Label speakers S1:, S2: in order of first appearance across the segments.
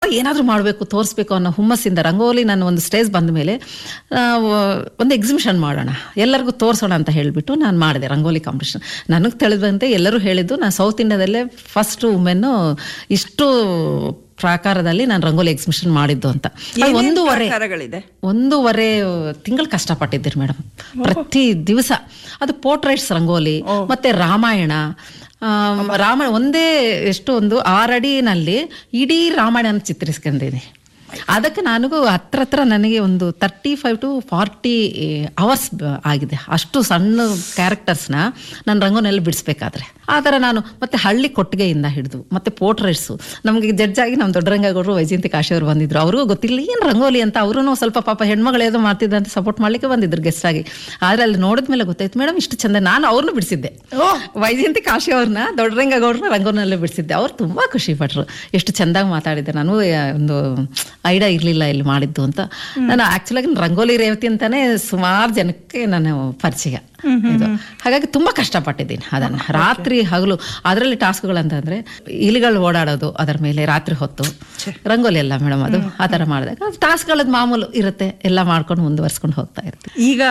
S1: ಏನಾದರೂ ಮಾಡಬೇಕು ತೋರಿಸ್ಬೇಕು ಅನ್ನೋ ಹುಮ್ಮಸ್ಸಿಂದ ರಂಗೋಲಿ ನಾನು ಒಂದು ಸ್ಟೇಜ್ ಬಂದ ಮೇಲೆ ಒಂದು ಎಕ್ಸಿಬಿಷನ್ ಮಾಡೋಣ ಎಲ್ಲರಿಗೂ ತೋರಿಸೋಣ ಅಂತ ಹೇಳಿಬಿಟ್ಟು ನಾನು ಮಾಡಿದೆ ರಂಗೋಲಿ ಕಾಂಪಿಟೇಷನ್ ನನಗೆ ತಿಳಿದಂತೆ ಎಲ್ಲರೂ ಹೇಳಿದ್ದು ನಾನು ಸೌತ್ ಇಂಡಿಯಾದಲ್ಲೇ ಫಸ್ಟ್ ವುಮೆನ್ನು ಇಷ್ಟು ಪ್ರಾಕಾರದಲ್ಲಿ ನಾನು ರಂಗೋಲಿ ಎಕ್ಸಿಬಿಷನ್ ಮಾಡಿದ್ದು ಅಂತ ಅದು
S2: ಏನೇನ್
S1: ಒಂದೂವರೆ
S2: ಪ್ರಕಾರಗಳಿದೆ
S1: ಒಂದೂವರೆ ತಿಂಗಳು ಕಷ್ಟಪಟ್ಟಿದ್ದೀರಿ ಮೇಡಮ್ ಪ್ರತಿ ದಿವಸ ಅದು ಪೋರ್ಟ್ರೇಟ್ಸ್ ರಂಗೋಲಿ ಮತ್ತೆ ರಾಮಾಯಣ ಆಮ್, ರಾಮಾಯಣ ಒಂದೇ ಎಷ್ಟು ಒಂದು ಆರಡಿನಲ್ಲಿ ಇಡೀ ರಾಮಾಯಣ ಚಿತ್ರಿಸ್ಕೊಂಡಿದ್ದೀನಿ ಅದಕ್ಕೆ ನನಗೂ ಹತ್ರ ಹತ್ರ ನನಗೆ ಒಂದು thirty five to forty hours ಆಗಿದೆ ಅಷ್ಟು ಸಣ್ಣ ಕ್ಯಾರೆಕ್ಟರ್ಸ್ನ ನಾನು ರಂಗೋನೆಲ್ಲ ಬಿಡಿಸ್ಬೇಕಾದ್ರೆ ಆ ಥರ ನಾನು ಮತ್ತೆ ಹಳ್ಳಿ ಕೊಟ್ಟಿಗೆಯಿಂದ ಹಿಡಿದು ಮತ್ತೆ ಪೋರ್ಟ್ರೇಟ್ಸು ನಮಗೆ ಜಡ್ಜ್ ಆಗಿ ನಮ್ಮ ದೊಡ್ಡರಂಗಗೌಡರು ವೈಜಯಂತಿ ಕಾಶಿ ಅವರು ಬಂದಿದ್ರು ಅವ್ರಿಗೂ ಗೊತ್ತಿಲ್ಲ ಏನು ರಂಗೋಲಿ ಅಂತ ಅವರು ಸ್ವಲ್ಪ ಪಾಪ ಹೆಣ್ಮಗಳು ಏನೋ ಮಾಡ್ತಿದ್ದ ಅಂತ ಸಪೋರ್ಟ್ ಮಾಡ್ಲಿಕ್ಕೆ ಬಂದಿದ್ರು ಗೆಸ್ಟ್ ಆಗಿ ಆದ್ರೆ ಅಲ್ಲಿ ನೋಡಿದ ಮೇಲೆ ಗೊತ್ತಾಯ್ತು ಮೇಡಮ್ ಇಷ್ಟು ಚಂದ ನಾನು ಅವ್ರನ್ನ ಬಿಡಿಸಿದ್ದೆ ವೈಜಯಂತಿ ಕಾಶಿ ಅವ್ರನ್ನ ದೊಡ್ಡರಂಗಗೌಡ್ರನ್ನ ರಂಗೋನಲ್ಲೇ ಬಿಡಿಸಿದ್ದೆ ಅವ್ರು ತುಂಬಾ ಖುಷಿ ಪಟ್ರು ಎಷ್ಟು ಚಂದಾಗಿ ಮಾತಾಡಿದ್ದೆ ನಾನು ಆ, ಒಂದು ಐಡಿಯಾ ಇರಲಿಲ್ಲ ಇಲ್ಲಿ ಮಾಡಿದ್ದು ಅಂತ ನಾನು ಆಕ್ಚುಲಾಗಿ ರಂಗೋಲಿ ರೇವತಿ ಅಂತಾನೆ ಸುಮಾರು ಜನಕ್ಕೆ ನಾನು ಪರಿಚಯ ಇದು ಹಾಗಾಗಿ ತುಂಬಾ ಕಷ್ಟಪಟ್ಟಿದ್ದೀನಿ ಅದನ್ನ ರಾತ್ರಿ ಹಗಲು ಅದರಲ್ಲಿ ಟಾಸ್ಕ್ಗಳಂತಂದ್ರೆ ಇಲಿಗಳು ಓಡಾಡೋದು ಅದರ ಮೇಲೆ ರಾತ್ರಿ ಹೊತ್ತು ರಂಗೋಲಿ ಎಲ್ಲ ಮೇಡಮ್ ಅದು ಆ ಥರ ಮಾಡಿದಾಗ ಟಾಸ್ಕ್ಗಳದ್ದು ಮಾಮೂಲು ಇರುತ್ತೆ ಎಲ್ಲ ಮಾಡ್ಕೊಂಡು ಮುಂದುವರ್ಸ್ಕೊಂಡು ಹೋಗ್ತಾ ಇರ್ತೀವಿ
S2: ಈಗ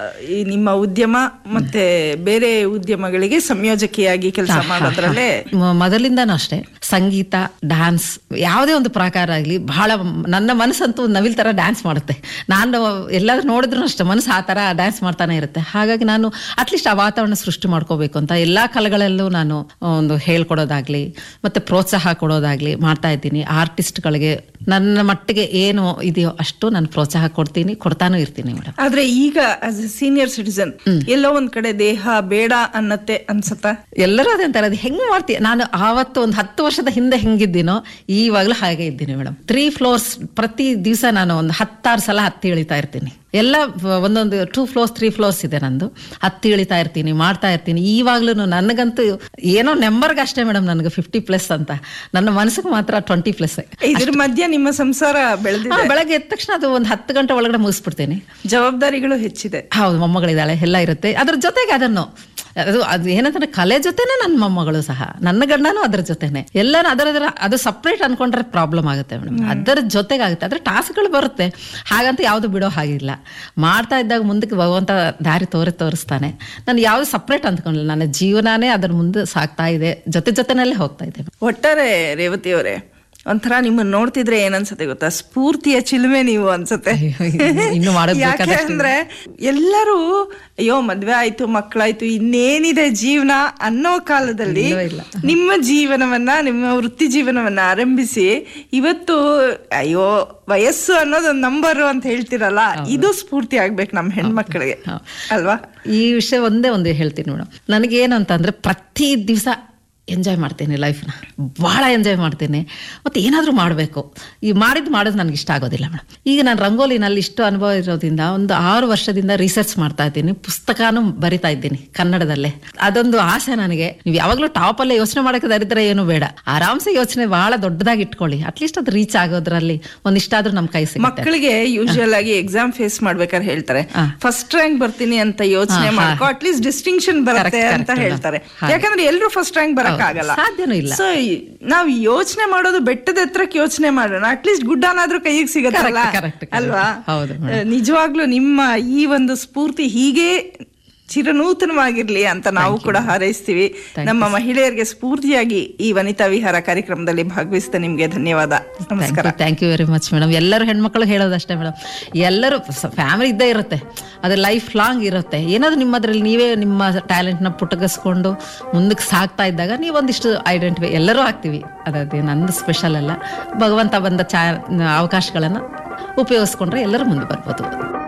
S2: ಈ ನಿಮ್ಮ ಉದ್ಯಮ ಮತ್ತೆ ಬೇರೆ ಉದ್ಯಮಗಳಿಗೆ ಸಂಯೋಜಕಿಯಾಗಿ ಕೆಲಸ ಮಾಡೋದ್ರಲ್ಲೇ
S1: ಮ- ಮೊದಲಿಂದನೂ ಅಷ್ಟೇ ಸಂಗೀತ ಡ್ಯಾನ್ಸ್ ಯಾವುದೇ ಒಂದು ಪ್ರಕಾರ ಆಗಲಿ ಬಹಳ ನನ್ನ ಮನಸ್ಸಂತೂ ನವಿಲ್ ಥರ ಡ್ಯಾನ್ಸ್ ಮಾಡುತ್ತೆ ನಾನು ಎಲ್ಲಾದ್ರೂ ನೋಡಿದ್ರು ಅಷ್ಟೇ ಮನಸ್ಸು ಆ ಥರ ಡ್ಯಾನ್ಸ್ ಮಾಡ್ತಾನೆ ಇರುತ್ತೆ ಹಾಗಾಗಿ ನಾನು ಅಟ್ಲೀಸ್ಟ್ ಆ ವಾತಾವರಣ ಸೃಷ್ಟಿ ಮಾಡ್ಕೋಬೇಕು ಅಂತ ಎಲ್ಲಾ ಕಲೆಗಳಲ್ಲೂ ನಾನು ಒಂದು ಹೇಳ್ಕೊಡೋದಾಗ್ಲಿ ಮತ್ತೆ ಪ್ರೋತ್ಸಾಹ ಕೊಡೋದಾಗ್ಲಿ ಮಾಡ್ತಾ ಇದ್ದೀನಿ ಆರ್ಟಿಸ್ಟ್ಗಳಿಗೆ ನನ್ನ ಮಟ್ಟಿಗೆ ಏನು ಇದೆಯೋ ಅಷ್ಟು ನಾನು ಪ್ರೋತ್ಸಾಹ ಕೊಡ್ತೀನಿ ಕೊಡ್ತಾನೂ ಇರ್ತೀನಿ ಮೇಡಮ್
S2: ಆದ್ರೆ ಈಗ ಆಸ್ ಎ ಸೀನಿಯರ್ ಸಿಟಿಸನ್ ಎಲ್ಲೋ ಒಂದ್ ಕಡೆ ದೇಹ ಬೇಡ ಅನ್ನತ್ತೆ ಅನ್ಸತ್ತ
S1: ಎಲ್ಲರೂ ಅದೇ ಅಂತಾರೆ ಅದು ಹೆಂಗ್ ಮಾಡ್ತೀಯ ನಾನು ಆವತ್ತು ಒಂದು ಹತ್ತು ವರ್ಷದ ಹಿಂದೆ ಹೆಂಗಿದ್ದೀನೋ ಈವಾಗಲೂ ಹಾಗೆ ಇದ್ದೀನಿ ಮೇಡಮ್ ತ್ರೀ ಫ್ಲೋರ್ಸ್ ಪ್ರತಿ ದಿವಸ ನಾನು ಒಂದು ಹತ್ತಾರು ಸಲ ಹತ್ತಿ ಇಳಿತಾ ಇರ್ತೀನಿ ಎಲ್ಲ ವ- ಒಂದೊಂದು ಟೂ ಫ್ಲೋರ್ಸ್ ತ್ರೀ ಫ್ಲೋರ್ಸ್ ಇದೆ ನಂದು ಹತ್ತಿ ಇಳಿತಾ ಇರ್ತೀನಿ ಮಾಡ್ತಾ ಇರ್ತೀನಿ ಈವಾಗ್ಲೂ ನನಗಂತೂ ಏನೋ ನೆಂಬರ್ಗೆ ಅಷ್ಟೇ ಮೇಡಮ್ ನನಗೆ ಫಿಫ್ಟಿ ಪ್ಲಸ್ ಅಂತ ನನ್ನ ಮನಸ್ಸಿಗೆ ಮಾತ್ರ ಟ್ವೆಂಟಿ ಪ್ಲಸ್
S2: ಇದ್ರ ಮಧ್ಯೆ ನಿಮ್ಮ ಸಂಸಾರ ಬೆಳೆದಿದೆ
S1: ಬೆಳಗ್ಗೆ ಎದ್ದ ತಕ್ಷಣ ಅದು ಒಂದು ಹತ್ತು ಗಂಟೆ ಒಳಗಡೆ ಮುಗಿಸ್ಬಿಡ್ತೀನಿ
S2: ಜವಾಬ್ದಾರಿಗಳು ಹೆಚ್ಚಿದೆ
S1: ಹೌದು ಮೊಮ್ಮಗಳಿದ್ದಾಳೆ ಎಲ್ಲ ಇರುತ್ತೆ ಅದ್ರ ಜೊತೆಗೆ ಅದನ್ನು ಅದು ಅದು ಏನಂತಂದ್ರೆ ಕಲೆ ಜೊತೆನೆ ನನ್ನ ಮೊಮ್ಮಗಳು ಸಹ ನನ್ನ ಗಂಡನೂ ಅದ್ರ ಜೊತೆನೆ ಎಲ್ಲರೂ ಅದರ ಅದರ ಅದು ಸಪ್ರೇಟ್ ಅನ್ಕೊಂಡ್ರೆ ಪ್ರಾಬ್ಲಮ್ ಆಗುತ್ತೆ ಮೇಡಮ್ ಅದರ ಜೊತೆಗೆ ಆಗುತ್ತೆ ಅದ್ರ ಟಾಸ್ಕ್ಗಳು ಬರುತ್ತೆ ಹಾಗಂತ ಯಾವುದು ಬಿಡೋ ಹಾಗಿಲ್ಲ ಮಾಡ್ತಾ ಇದ್ದಾಗ ಮುಂದಕ್ಕೆ ಭಗವಂತ ದಾರಿ ತೋರಿ ತೋರಿಸ್ತಾನೆ ನಾನು ಯಾವುದು ಸಪ್ರೇಟ್ ಅಂದ್ಕೊಂಡಿಲ್ಲ ನನ್ನ ಜೀವನನೇ ಅದ್ರ ಮುಂದೆ ಸಾಕ್ತಾ ಇದೆ ಜೊತೆ ಜೊತೆನಲ್ಲೇ ಹೋಗ್ತಾ ಇದೆ
S2: ಒಟ್ಟಾರೆ ರೇವತಿ ಅವರೇ ಒಂಥರ ನಿಮ್ಮನ್ನ ನೋಡ್ತಿದ್ರೆ ಏನನ್ಸತ್ತೆ ಗೊತ್ತಾ ಸ್ಫೂರ್ತಿಯ ಚಿಲುಮೆ ನೀವು ಅನ್ಸತ್ತೆ
S1: ಅಯ್ಯೋ, ಇನ್ನು- ಇನ್ನು ಮಾಡೋದ್
S2: ಯಾಕೆ
S1: ಬೇಕಾದಷ್ಟಿದೆ.
S2: ಅಂದ್ರೆ ಎಲ್ಲರೂ ಅಯ್ಯೋ ಮದ್ವೆ ಆಯ್ತು ಮಕ್ಕಳಾಯ್ತು ಇನ್ನೇನಿದೆ ಜೀವನ ಅನ್ನೋ ಕಾಲದಲ್ಲಿ
S1: ಇಲ್ಲವೇ ಇಲ್ಲ.
S2: ನಿಮ್ಮ ಜೀವನವನ್ನ ನಿಮ್ಮ ವೃತ್ತಿ ಜೀವನವನ್ನ ಆರಂಭಿಸಿ ಇವತ್ತು ಅಯ್ಯೋ ವಯಸ್ಸು ಅನ್ನೋದೊಂದು ನಂಬರ್ ಅಂತ ಹೇಳ್ತಿರಲ್ಲ ಇದು ಸ್ಫೂರ್ತಿ ಆಗ್ಬೇಕು ನಮ್ಮ ಹೆಣ್ಮಕ್ಳಿಗೆ
S1: ಹೌದು.
S2: ಅಲ್ವಾ
S1: ಈ ವಿಷಯ ಒಂದೇ ಒಂದು ಹೇಳ್ತೀನಿ ಮೇಡಮ್ ನನಗೇನು ಅಂತಂದ್ರೆ ಪ್ರತಿ ದಿವಸ ಎಂಜಾಯ್ ಮಾಡ್ತೀನಿ ಲೈಫ್ನ ಭಾಳ ಎಂಜಾಯ್ ಮಾಡ್ತೀನಿ ಮತ್ತು ಏನಾದರೂ ಮಾಡಬೇಕು ಈ ಮಾಡಿದ್ದು ಮಾಡೋದು ನನಗೆ ಇಷ್ಟ ಆಗೋದಿಲ್ಲ ಮೇಡಮ್ ಈಗ ನಾನು ರಂಗೋಲಿನಲ್ಲಿ ಇಷ್ಟು ಅನುಭವ ಇರೋದ್ರಿಂದ ಒಂದು ಆರು ವರ್ಷದಿಂದ ರಿಸರ್ಚ್ ಮಾಡ್ತಾ ಇದ್ದೀನಿ ಪುಸ್ತಕನೂ ಬರಿತಾ ಇದ್ದೀನಿ ಕನ್ನಡದಲ್ಲೇ ಅದೊಂದು ಆಸೆ ನನಗೆ ನೀವು ಯಾವಾಗಲೂ ಟಾಪಲ್ಲೇ ಯೋಚನೆ ಮಾಡೋಕೆ ದರಿದ್ರೆ ಏನು ಬೇಡ ಆರಾಮ್ಸೆ ಯೋಚನೆ ಭಾಳ ದೊಡ್ಡದಾಗಿ ಇಟ್ಕೊಳ್ಳಿ ಅಟ್ಲೀಸ್ಟ್ ಅದು ರೀಚ್ ಆಗೋದ್ರಲ್ಲಿ ಒಂದಿಷ್ಟಾದ್ರೂ ನಮ್ಮ ಕೈ ಸಿಗುತ್ತೆ
S2: ಮಕ್ಕಳಿಗೆ ಯೂಶುವಲ್ ಆಗಿ ಎಕ್ಸಾಮ್ ಫೇಸ್ ಮಾಡ್ಬೇಕಾದ್ರೆ ಹೇಳ್ತಾರೆ ಫಸ್ಟ್ ರ್ಯಾಂಕ್ ಬರ್ತೀನಿ ಅಂತ ಯೋಚನೆ ಮಾಡ್ಕೊ ಅಟ್ಲೀಸ್ಟ್ ಡಿಸ್ಟಿಂಕ್ಷನ್ ಬರುತ್ತೆ
S1: Correct,
S2: ಅಂತ
S1: correct,
S2: ಹೇಳ್ತಾರೆ
S1: ಹಾಗೆ.
S2: ಯಾಕಂದ್ರೆ ಎಲ್ಲರೂ ಫಸ್ಟ್ ರ್ಯಾಂಕ್ ಬರಕ್ ಆಗಲ್ಲ
S1: ಸಾಧ್ಯನೂ ಇಲ್ಲ.
S2: ಸೊ ನಾವ್ ಯೋಚನೆ ಮಾಡೋದು ಬೆಟ್ಟದ ಎತ್ತರಕ್ಕೆ ಯೋಚನೆ ಮಾಡೋಣ ಅಟ್ಲೀಸ್ಟ್ ಗುಡ್ಡನಾದ್ರೂ ಕೈಗೆ ಸಿಗತ್ತಲ್ಲ
S1: Correct, correct, correct.
S2: ಅಲ್ವಾ
S1: ಹೌದು
S2: ಅಹ್, ನಿಜವಾಗ್ಲೂ ನಿಮ್ಮ ಈ ಒಂದು ಸ್ಫೂರ್ತಿ ಹೀಗೆ ಚಿರನೂತನವಾಗಿರ್ಲಿ ಅಂತ ನಾವು ಕೂಡ ಹಾರೈಸ್ತೀವಿ ನಮ್ಮ ಮಹಿಳೆಯರಿಗೆ ಸ್ಫೂರ್ತಿಯಾಗಿ ಈ ವನಿತಾ ವಿಹಾರ ಕಾರ್ಯಕ್ರಮದಲ್ಲಿ ಭಾಗವಹಿಸಿದ ನಿಮ್ಗೆ ಧನ್ಯವಾದ ನಮಸ್ಕಾರ
S1: thank you very much madam ಎಲ್ಲರೂ ಹೆಣ್ಮಕ್ಳು ಹೇಳೋದಷ್ಟೇ ಮೇಡಮ್ ಎಲ್ಲರೂ ಫ್ಯಾಮಿಲಿ ಇದ್ದೇ ಇರುತ್ತೆ ಅದು ಲೈಫ್ ಲಾಂಗ್ ಇರುತ್ತೆ ಏನಾದರೂ ನಿಮ್ಮದ್ರಲ್ಲಿ ನೀವೇ ನಿಮ್ಮ ಟ್ಯಾಲೆಂಟ್ನ ಪುಟಗಿಸ್ಕೊಂಡು ಮುಂದಕ್ಕೆ ಸಾಗ್ತಾ ಇದ್ದಾಗ ನೀವೊಂದಿಷ್ಟು ಐಡೆಂಟಿಫೈ ಎಲ್ಲರೂ ಆಗ್ತೀವಿ ಅದೇ ನಂದು ಸ್ಪೆಷಲ್ ಅಲ್ಲ ಭಗವಂತ ಬಂದ ಚಾ ಅವಕಾಶಗಳನ್ನು ಉಪಯೋಗಿಸ್ಕೊಂಡ್ರೆ ಎಲ್ಲರೂ ಮುಂದೆ ಬರ್ಬೋದು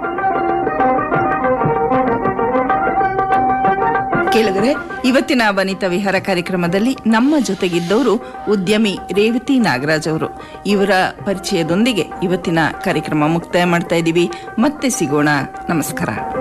S2: ಕೇಳಿದ್ರೆ ಇವತ್ತಿನ ವನಿತಾ ವಿಹಾರ ಕಾರ್ಯಕ್ರಮದಲ್ಲಿ ನಮ್ಮ ಜೊತೆಗಿದ್ದವರು ಉದ್ಯಮಿ ರೇವತಿ ನಾಗರಾಜ್ ಅವರು ಇವರ ಪರಿಚಯದೊಂದಿಗೆ ಇವತ್ತಿನ ಕಾರ್ಯಕ್ರಮ ಮುಕ್ತಾಯ ಮಾಡ್ತಾ ಇದ್ದೀವಿ ಮತ್ತೆ ಸಿಗೋಣ ನಮಸ್ಕಾರ